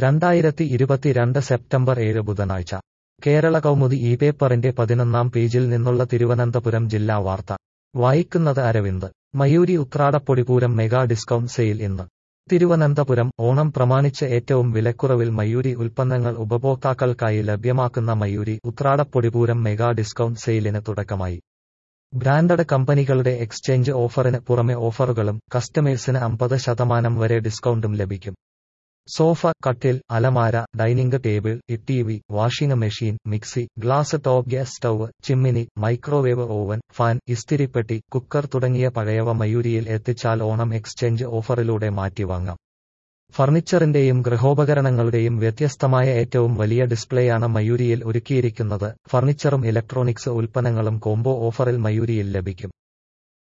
രണ്ടായിരത്തി ഇരുപത്തിരണ്ട് സെപ്റ്റംബർ ഏഴ് ബുധനാഴ്ച കേരള കൗമുദി ഈ പേപ്പറിന്റെ പതിനൊന്നാം പേജിൽ നിന്നുള്ള തിരുവനന്തപുരം ജില്ലാ വാർത്ത വായിക്കുന്നത് അരവിന്ദ് മയൂരി ഉത്രാടപ്പൊടിപൂരം മെഗാ ഡിസ്കൗണ്ട് സെയിൽ ഇന്ന് തിരുവനന്തപുരം ഓണം പ്രമാണിച്ച് ഏറ്റവും വിലക്കുറവിൽ മയൂരി ഉൽപ്പന്നങ്ങൾ ഉപഭോക്താക്കൾക്കായി ലഭ്യമാക്കുന്ന മയൂരി ഉത്രാടപ്പൊടിപൂരം മെഗാ ഡിസ്കൗണ്ട് സെയിലിന് തുടക്കമായി ബ്രാൻഡഡ് കമ്പനികളുടെ എക്സ്ചേഞ്ച് ഓഫറിന് പുറമെ ഓഫറുകളും കസ്റ്റമേഴ്സിന് അമ്പത് ശതമാനം വരെ ഡിസ്കൗണ്ടും ലഭിക്കും സോഫ കട്ടിൽ അലമാര dining table T V washing machine mixie glass top gas stove chimney microwave oven fan ഇസ്തിരിപ്പെട്ടി കുക്കർ തുടങ്ങിയ പഴയവ മയൂരിയിൽ എത്തിച്ചാൽ ഓണം എക്സ്ചേഞ്ച് ഓഫറിലൂടെ മാറ്റിവാങ്ങാം ഫർണിച്ചറിന്റെയും ഗൃഹോപകരണങ്ങളുടെയും വ്യത്യസ്തമായ ഏറ്റവും വലിയ ഡിസ്പ്ലേയാണ് മയൂരിയിൽ ഒരുക്കിയിരിക്കുന്നത് ഫർണിച്ചറും ഇലക്ട്രോണിക്സ് ഉൽപ്പന്നങ്ങളും കോംബോ ഓഫറിൽ മയൂരിയിൽ ലഭിക്കും